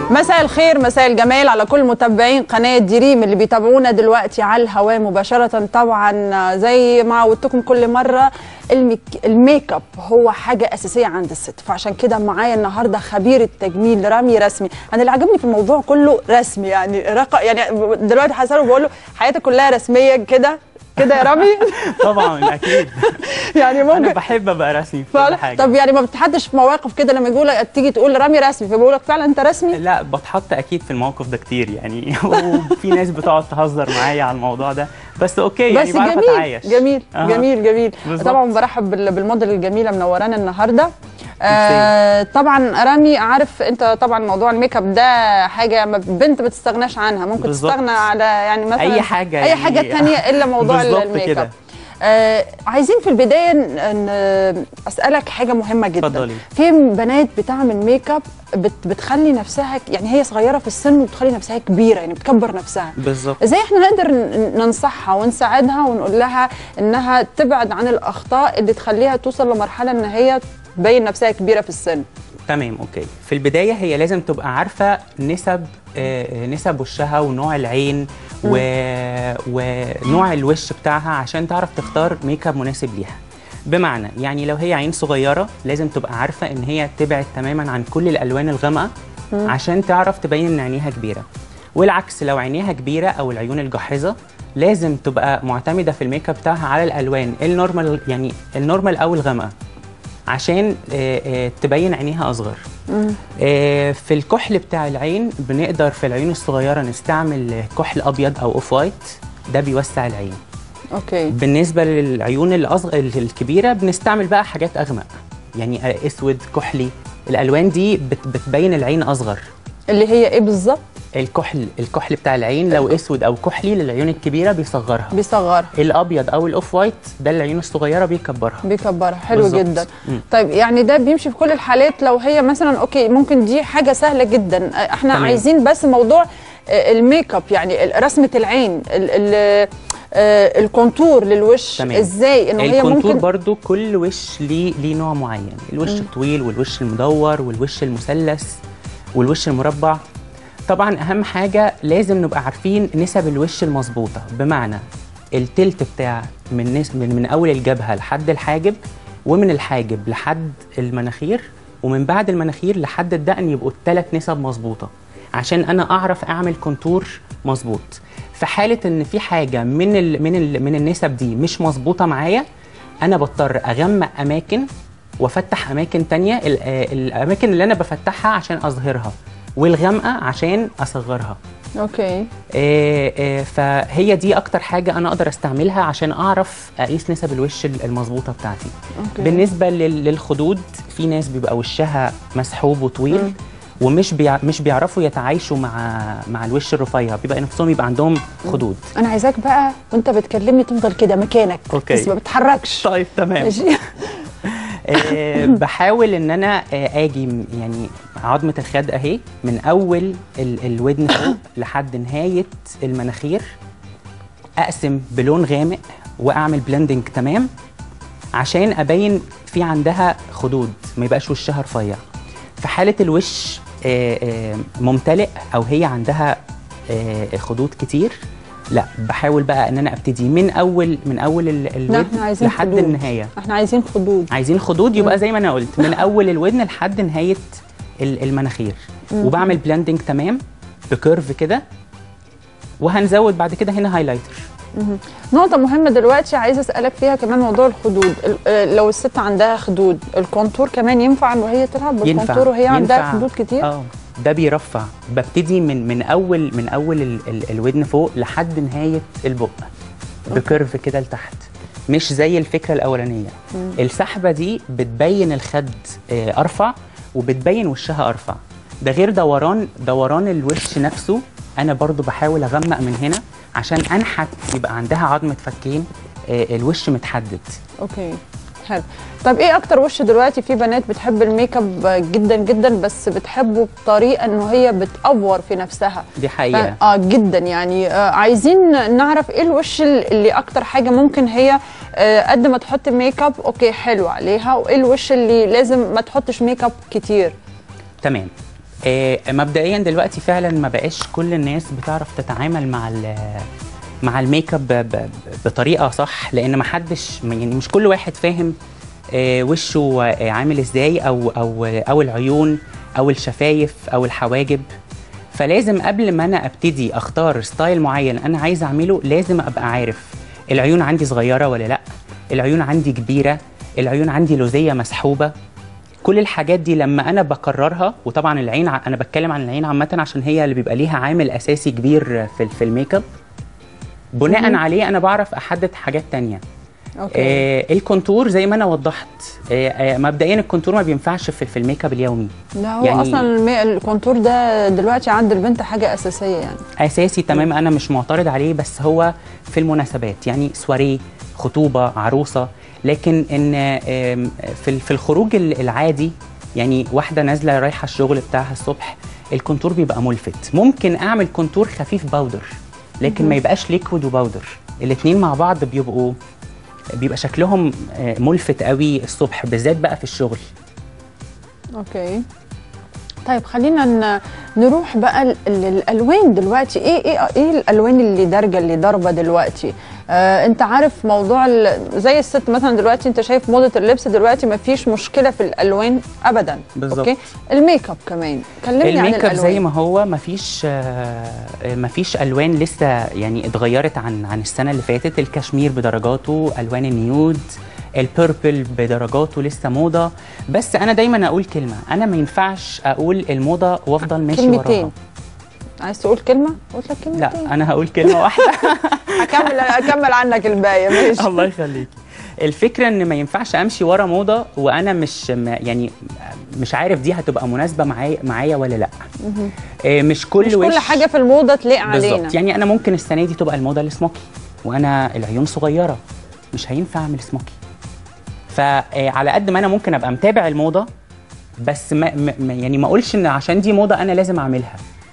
مساء الخير مساء الجمال على كل متابعين قناة دريم اللي بيتابعونا دلوقتي على الهواء مباشرة طبعا زي ما عودتكم كل مرة الميك الميك اب هو حاجة أساسية عند الست فعشان كده معايا النهاردة خبير التجميل رامي رسمي أنا اللي عجبني في الموضوع كله رسمي يعني رق... يعني دلوقتي هسأله بقول له حياتك كلها رسمية كده كده يا رامي طبعا اكيد يعني انا ممكن بحب ابقى رسمي في كل فعلا حاجه طب يعني ما بتحدش في مواقف كده لما يقول لك تيجي تقول رامي رسمي فبيقول لك فعلا انت رسمي لا بتحط اكيد في الموقف ده كتير يعني وفي ناس بتقعد تهزر معايا على الموضوع ده بس اوكي يعني بس بعرف جميل اتعايش جميل أها. جميل جميل بالظبط. طبعا برحب بال- بالموديل الجميله منورانا النهارده آه طبعا رامي عارف انت طبعا موضوع الميك اب ده حاجه ما بنت ما تستغناش عنها ممكن بالظبط. تستغنى على يعني مثلا أي حاجة اي يعني. حاجه تانية الا موضوع بالظبط الميك كده. اب آه عايزين في البدايه ن- ن- اسالك حاجه مهمه جدا اتفضلي. في بنات بتعمل ميك اب بت بتخلي نفسها يعني هي صغيره في السن وبتخلي نفسها كبيره يعني بتكبر نفسها بالظبط ازاي احنا نقدر ن- ننصحها ونساعدها ونقول لها انها تبعد عن الاخطاء اللي تخليها توصل لمرحله ان هي تبين نفسها كبيره في السن تمام اوكي في البدايه هي لازم تبقى عارفه نسب آه، نسب وشها ونوع العين و... ونوع الوش بتاعها عشان تعرف تختار ميك اب مناسب ليها بمعنى يعني لو هي عين صغيره لازم تبقى عارفه ان هي تبعد تماما عن كل الالوان الغامقه عشان تعرف تبين ان عينيها كبيره والعكس لو عينيها كبيره او العيون الجاحظه لازم تبقى معتمده في الميك اب بتاعها على الالوان النورمال يعني النورمال او الغامقه عشان آه، آه، تبين عينيها اصغر آه، في الكحل بتاع العين بنقدر في العيون الصغيره نستعمل آه، كحل ابيض او اوف وايت ده بيوسع العين اوكي بالنسبه للعيون الاصغر الكبيره بنستعمل بقى حاجات اغمق يعني آه، اسود كحلي الالوان دي بت- بتبين العين اصغر اللي هي ايه بالظبط الكحل الكحل بتاع العين لو اسود او كحلي للعيون الكبيره بيصغرها بيصغرها الابيض او الاوف وايت ده العيون الصغيره بيكبرها بيكبرها حلو بالظبط. جدا مم. طيب يعني ده بيمشي في كل الحالات لو هي مثلا اوكي ممكن دي حاجه سهله جدا آه، احنا تمام. عايزين بس موضوع آه، الميك اب يعني ال- رسمه العين ال ال آه، الكونتور للوش تمام. ازاي انه هي الكونتور ممكن برضو كل وش ليه ليه نوع معين الوش الطويل والوش المدور والوش المثلث والوش المربع طبعا اهم حاجه لازم نبقى عارفين نسب الوش المظبوطه بمعنى التلت بتاع من نس من, من اول الجبهه لحد الحاجب ومن الحاجب لحد المناخير ومن بعد المناخير لحد الدقن يبقوا الثلاث نسب مظبوطه عشان انا اعرف اعمل كونتور مظبوط في حاله ان في حاجه من ال من ال من النسب دي مش مظبوطه معايا انا بضطر اغمق اماكن وافتح اماكن تانية ال- آه، الاماكن اللي انا بفتحها عشان اظهرها والغامقه عشان اصغرها اوكي آه، آه، فهي دي اكتر حاجه انا اقدر استعملها عشان اعرف اقيس نسب الوش المظبوطه بتاعتي اوكي بالنسبه لل- للخدود في ناس بيبقى وشها مسحوب وطويل ومش بيع... مش بيعرفوا يتعايشوا مع مع الوش الرفيع بيبقى نفسهم يبقى عندهم خدود انا عايزاك بقى وانت بتكلمني تفضل كده مكانك أوكي. بس ما بتتحركش طيب تمام ماشي آه، بحاول ان انا آه، اجي م- يعني عظمه الخد اهي من اول ال- الودن فوق لحد نهايه المناخير اقسم بلون غامق واعمل بلندنج تمام عشان ابين في عندها خدود ما يبقاش وشها رفيع في حاله الوش آه، آه، ممتلئ او هي عندها آه، خدود كتير لا بحاول بقى ان انا ابتدي من اول من اول ال- لا احنا الودن عايزين لحد خدود. النهايه احنا عايزين خدود عايزين خدود يبقى زي ما انا قلت من اول الودن لحد نهايه ال- المناخير وبعمل بلاندنج تمام بكيرف كده وهنزود بعد كده هنا هايلايتر نقطة مهمة دلوقتي عايزة أسألك فيها كمان موضوع الخدود ال- آه، لو الست عندها خدود الكونتور كمان ينفع إن هي تلعب بالكونتور وهي عندها ينفع. خدود كتير اه ده بيرفع ببتدي من من اول من اول ال ال الودن فوق لحد نهايه البق بكيرف كده لتحت مش زي الفكره الاولانيه السحبه دي بتبين الخد آه، ارفع وبتبين وشها ارفع ده غير دوران دوران الوش نفسه انا برضو بحاول اغمق من هنا عشان انحت يبقى عندها عظمه فكين آه، الوش متحدد اوكي حلو طب ايه اكتر وش دلوقتي في بنات بتحب الميك اب جدا جدا بس بتحبه بطريقه انه هي بتأفور في نفسها دي حقيقه اه جدا يعني آه عايزين نعرف ايه الوش اللي اكتر حاجه ممكن هي آه قد ما تحط ميك اب اوكي حلو عليها وايه الوش اللي لازم ما تحطش ميك اب كتير تمام آه، مبدئيا دلوقتي فعلا ما بقاش كل الناس بتعرف تتعامل مع ال مع الميك اب ب- ب- بطريقه صح لان ما حدش يعني مش كل واحد فاهم آه، وشه آه، عامل ازاي او او او العيون او الشفايف او الحواجب فلازم قبل ما انا ابتدي اختار ستايل معين انا عايز اعمله لازم ابقى عارف العيون عندي صغيره ولا لا العيون عندي كبيره العيون عندي لوزيه مسحوبه كل الحاجات دي لما انا بقررها وطبعا العين ع- انا بتكلم عن العين عامه عشان هي اللي بيبقى ليها عامل اساسي كبير في في الميك اب بناء عليه انا بعرف احدد حاجات تانية اوكي آه الكونتور زي ما انا وضحت آه آه مبدئيا الكونتور ما بينفعش في, في الميك اب اليومي ده هو يعني- اصلا المي... الكونتور ده دلوقتي عند البنت حاجه اساسيه يعني اساسي تمام انا مش معترض عليه بس هو في المناسبات يعني سواريه خطوبه عروسه لكن ان آم، في ال- في الخروج ال- العادي يعني واحده نازله رايحه الشغل بتاعها الصبح الكونتور بيبقى ملفت ممكن اعمل كونتور خفيف باودر لكن ما يبقاش ليكويد وباودر الاثنين مع بعض بيبقوا بيبقى شكلهم آه، ملفت قوي الصبح بالذات بقى في الشغل اوكي طيب خلينا ن- نروح بقى ال- ال- الالوان دلوقتي ايه ايه ايه الالوان اللي دارجه اللي ضاربه دلوقتي آه انت عارف موضوع ال- زي الست مثلا دلوقتي انت شايف موضه اللبس دلوقتي ما فيش مشكله في الالوان ابدا بالظبط. اوكي الميك اب كمان كلمني عن الميك اب الالوان زي ما هو مفيش آه، مفيش الوان لسه يعني اتغيرت عن عن السنه اللي فاتت الكشمير بدرجاته الوان النيود البيربل بدرجاته لسه موضه بس انا دايما اقول كلمه انا ما ينفعش اقول الموضه وافضل ماشي كلمتين وراها عايز تقول كلمه قلت لك كلمتين لا انا هقول كلمه واحده هكمل اكمل عنك الباقي ماشي الله يخليك الفكره ان ما ينفعش امشي ورا موضه وانا مش م- يعني مش عارف دي هتبقى مناسبه معايا معايا ولا لا آه، مش كل مش وش كل حاجه في الموضه تليق علينا بالظبط يعني انا ممكن السنه دي تبقى الموضه السموكي وانا العيون صغيره مش هينفع اعمل سموكي فعلى قد ما انا ممكن ابقى متابع الموضه بس ما ما ما- يعني ما اقولش ان عشان دي موضه انا لازم اعملها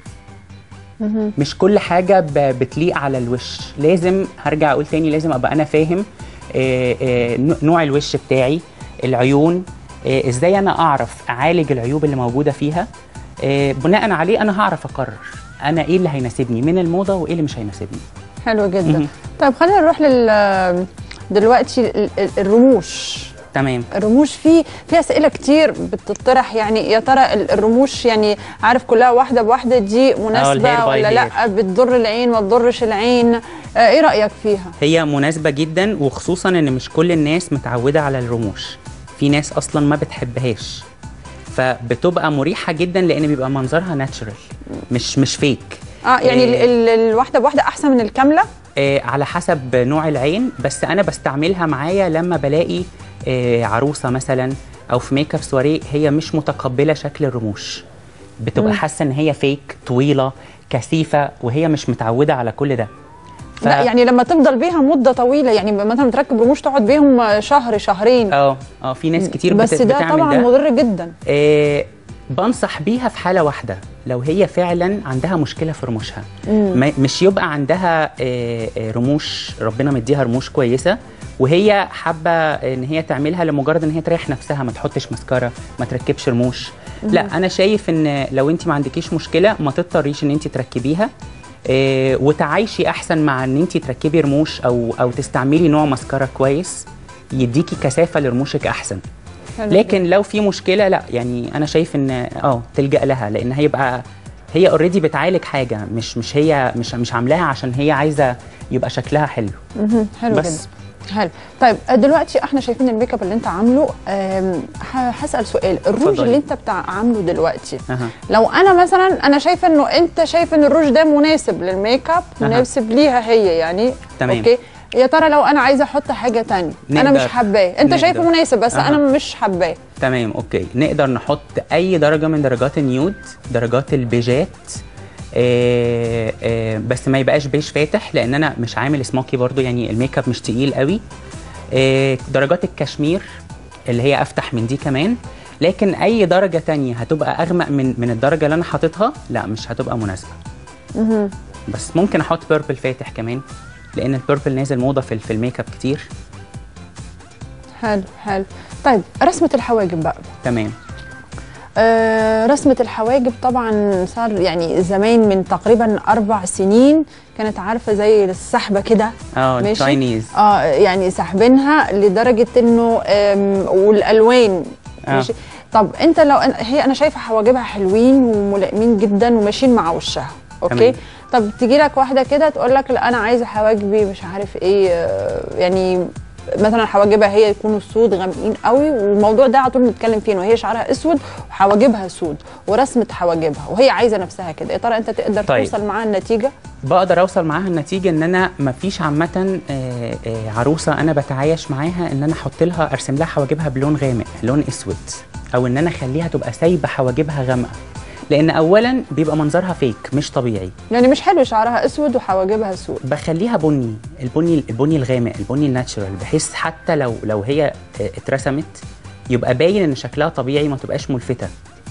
مش كل حاجه ب- بتليق على الوش لازم هرجع اقول تاني لازم ابقى انا فاهم آه، آه، نوع- نوع الوش بتاعي العيون آه، ازاي انا اعرف اعالج العيوب اللي موجوده فيها آه، بناء عليه انا هعرف اقرر انا ايه اللي هيناسبني من الموضه وايه اللي مش هيناسبني حلو جدا مهم. طيب خلينا نروح لل دلوقتي ال- ال- الرموش تمام الرموش في في اسئله كتير بتطرح يعني يا ترى ال- الرموش يعني عارف كلها واحده بواحده دي مناسبه الهير باي ولا لا بتضر العين ما تضرش العين آه ايه رايك فيها هي مناسبه جدا وخصوصا ان مش كل الناس متعوده على الرموش في ناس اصلا ما بتحبهاش فبتبقى مريحه جدا لان بيبقى منظرها ناتشرال مش مش فيك اه يعني ال- آه، ال- الواحده بواحده احسن من الكامله آه، على حسب نوع العين بس انا بستعملها معايا لما بلاقي آه، عروسه مثلا او في ميك اب سواريه هي مش متقبله شكل الرموش بتبقى حاسه ان هي فيك طويله كثيفه وهي مش متعوده على كل ده ف... لا يعني لما تفضل بيها مده طويله يعني مثلا تركب رموش تقعد بيهم شهر شهرين اه اه في ناس كتير بس بت... ده بتعمل طبعا ده مضر جدا آه بنصح بيها في حاله واحده لو هي فعلا عندها مشكله في رموشها ما- مش يبقى عندها آه آه، رموش ربنا مديها رموش كويسه وهي حابه ان هي تعملها لمجرد ان هي تريح نفسها ما تحطش مسكره ما تركبش رموش لا انا شايف ان لو انت ما عندكيش مشكله ما تضطريش ان انت تركبيها آه وتعايشي احسن مع ان انت تركبي رموش او او تستعملي نوع مسكره كويس يديكي كثافه لرموشك احسن حلو لكن لو في مشكله لا يعني انا شايف ان اه تلجا لها لان هيبقى هي اوريدي بتعالج حاجه مش مش هي مش مش عاملاها عشان هي عايزه يبقى شكلها حلو مهم. حلو بس. جدا حلو طيب آه، دلوقتي احنا شايفين الميك اب اللي انت عامله آم، ه- هسال سؤال الروج اتفضلي. اللي انت بتاع عامله دلوقتي أها. لو انا مثلا انا شايفه انه انت شايف ان الروج ده مناسب للميك اب أها. مناسب ليها هي يعني تمام. اوكي يا ترى لو انا عايزه احط حاجه تانية انا نقدر. مش حباه انت نقدر. شايفه مناسب بس أها. انا مش حباه تمام اوكي نقدر نحط اي درجه من درجات النيود درجات البيجات آه آه بس ما يبقاش بيج فاتح لان انا مش عامل سموكي برضو يعني الميك اب مش تقيل قوي آه درجات الكشمير اللي هي افتح من دي كمان لكن اي درجه تانية هتبقى اغمق من من الدرجه اللي انا حاططها لا مش هتبقى مناسبه بس ممكن احط بيربل فاتح كمان لان البيربل نازل موضه في في الميك اب كتير حلو حلو طيب رسمه الحواجب بقى تمام آه رسمة الحواجب طبعا صار يعني زمان من تقريبا أربع سنين كانت عارفة زي السحبة كده اه ماشي. تشاينيز اه يعني ساحبينها لدرجة انه آم، والألوان آه. ماشي طب انت لو هي انا شايفة حواجبها حلوين وملائمين جدا وماشيين مع وشها اوكي تمام. طب تيجي لك واحدة كده تقول لك لا انا عايزة حواجبي مش عارف ايه آه، يعني مثلا حواجبها هي يكونوا سود غامقين قوي والموضوع ده على طول بنتكلم فيه وهي شعرها اسود وحواجبها سود ورسمه حواجبها وهي عايزه نفسها كده يا ترى انت تقدر طيب. توصل معاها النتيجه بقدر اوصل معاها النتيجه ان انا مفيش عامه آه، آه، عروسه انا بتعايش معاها ان انا احط لها ارسم لها حواجبها بلون غامق لون اسود او ان انا اخليها تبقى سايبه حواجبها غامقه لان اولا بيبقى منظرها فيك مش طبيعي يعني مش حلو شعرها اسود وحواجبها سود بخليها بني البني البني الغامق البني الناتشورال بحيث حتى لو لو هي آه، اترسمت يبقى باين ان شكلها طبيعي ما تبقاش ملفته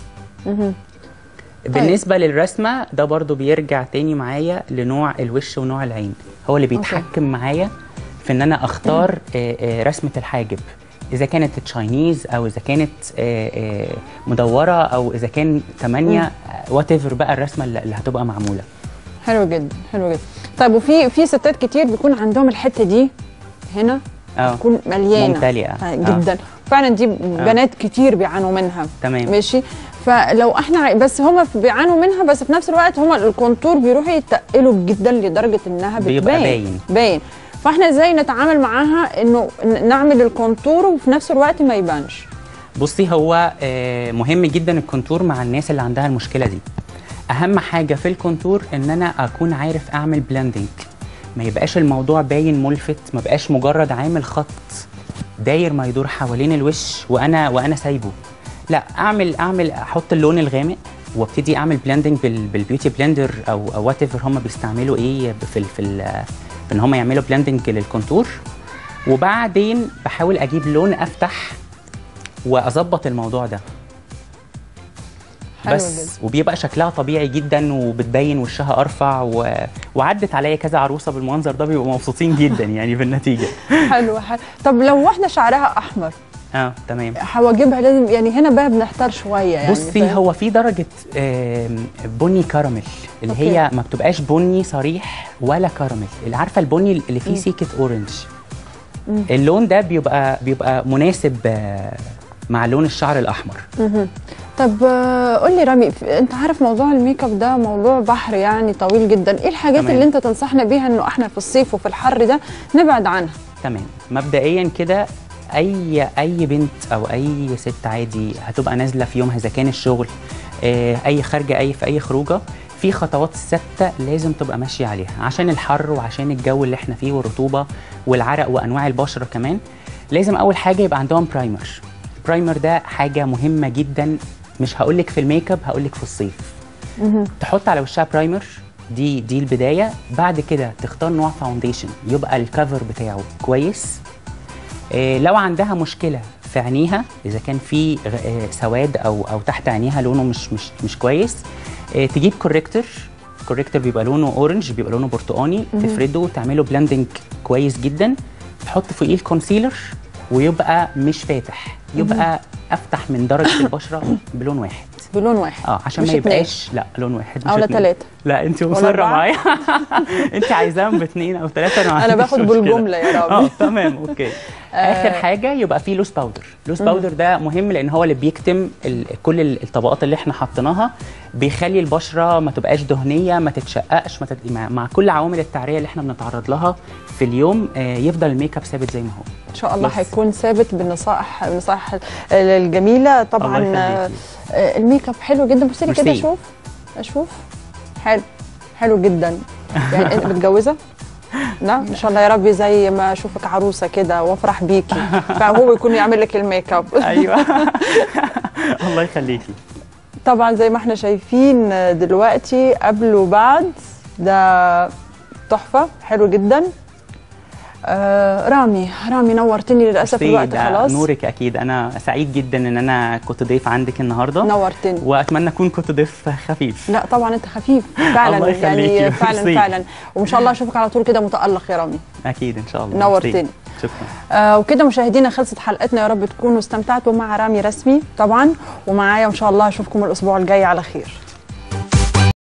بالنسبه للرسمه ده برضو بيرجع تاني معايا لنوع الوش ونوع العين هو اللي بيتحكم معايا في ان انا اختار آه، آه، رسمه الحاجب اذا كانت تشاينيز او اذا كانت آه، آه، مدوره او اذا كان 8 وات ايفر بقى الرسمه اللي اللي هتبقى معموله حلو جدا حلو جدا طيب وفي في ستات كتير بيكون عندهم الحته دي هنا اه تكون مليانه ممتلئة. آه، آه. جدا فعلا دي بنات كتير بيعانوا منها تمام. ماشي فلو احنا عاي- بس هم بيعانوا منها بس في نفس الوقت هم الكونتور بيروحوا يتقلوا جدا لدرجه انها بتبان بيبقى باين. باين فاحنا ازاي نتعامل معاها انه ن- نعمل الكونتور وفي نفس الوقت ما يبانش بصي هو آه، مهم جدا الكونتور مع الناس اللي عندها المشكله دي اهم حاجه في الكونتور ان انا اكون عارف اعمل بلندنج ما يبقاش الموضوع باين ملفت ما بقاش مجرد عامل خط داير ما يدور حوالين الوش وانا وانا سايبه لا اعمل اعمل احط اللون الغامق وابتدي اعمل بلندنج بالبيوتي بلندر او او وات ايفر هم بيستعملوا ايه في ال في ال في ان هم يعملوا بلندنج للكونتور وبعدين بحاول اجيب لون افتح واظبط الموضوع ده حلو بس جدا. وبيبقى شكلها طبيعي جدا وبتبين وشها ارفع و... وعدت عليا كذا عروسه بالمنظر ده بيبقوا مبسوطين جدا يعني بالنتيجه حلو حلو طب لو واحده شعرها احمر اه تمام حواجبها لازم يعني هنا بقى بنحتار شويه يعني بصي فاهم؟ هو في درجه آم، بني كراميل اللي أوكي. هي ما بتبقاش بني صريح ولا كراميل اللي عارفه البني اللي فيه سيكه اورنج اللون ده بيبقى بيبقى مناسب آه، مع لون الشعر الاحمر طب آه، قول لي رامي ف- انت عارف موضوع الميك اب ده موضوع بحر يعني طويل جدا ايه الحاجات تمام. اللي انت تنصحنا بيها انه احنا في الصيف وفي الحر ده نبعد عنها تمام مبدئيا كده اي اي بنت او اي ست عادي هتبقى نازله في يومها اذا كان الشغل آه، اي خارجه اي في اي خروجه في خطوات ثابته لازم تبقى ماشيه عليها عشان الحر وعشان الجو اللي احنا فيه والرطوبه والعرق وانواع البشره كمان لازم اول حاجه يبقى عندهم برايمر البرايمر ده حاجه مهمه جدا مش هقولك في الميك اب هقولك في الصيف تحط على وشها برايمر دي دي البدايه بعد كده تختار نوع فاونديشن يبقى الكفر بتاعه كويس إيه لو عندها مشكله في عينيها اذا كان في غ- آه، سواد او او تحت عينيها لونه مش مش مش كويس إيه تجيب كوريكتور كوريكتور بيبقى لونه اورنج بيبقى لونه برتقاني تفرده وتعمله بلندنج كويس جدا تحط فوقيه الكونسيلر ويبقى مش فاتح يبقى افتح من درجه البشره بلون واحد بلون واحد اه عشان مش ما اتنين. يبقاش لا لون واحد مش أو لا اتنين. تلاتة. لا انت ولا مصره أربعة؟ معايا انت عايزاهم باثنين او ثلاثه انا ما أنا عنديش باخد مشكلة. بالجملة يا رامي. اه تمام اوكي اخر حاجه يبقى فيه لوس باودر لوس باودر ده مهم لان هو اللي بيكتم ال- كل ال- الطبقات اللي احنا حطيناها بيخلي البشره ما تبقاش دهنيه ما تتشققش ما تت... مع, مع كل عوامل التعريه اللي احنا بنتعرض لها في اليوم آه يفضل الميك اب ثابت زي ما هو ان شاء الله بس. هيكون ثابت بالنصائح النصائح الجميله طبعا الله آه، يخليكي. آه، الميك اب حلو جدا بصي لي كده ميرسي. اشوف اشوف حلو حلو جدا يعني انت متجوزه لا ان شاء الله يا ربي زي ما اشوفك عروسه كده وافرح بيكي فهو يكون يعمل لك الميك اب ايوه الله يخليكي طبعا زي ما احنا شايفين دلوقتي قبل وبعد ده تحفه حلو جدا آه رامي رامي نورتني للاسف ميرسي، الوقت ده خلاص نورك اكيد انا سعيد جدا ان انا كنت ضيف عندك النهارده نورتني واتمنى اكون كنت ضيف خفيف لا طبعا انت خفيف فعلا الله يعني يخليكي، فعلا ميرسي. فعلا وان شاء الله اشوفك على طول كده متالق يا رامي اكيد ان شاءالله نورتني ميرسي. شكرا آه وكده مشاهدينا خلصت حلقتنا يا رب تكونوا استمتعتوا مع رامي رسمي طبعا ومعايا وان شاء الله اشوفكم الاسبوع الجاي على خير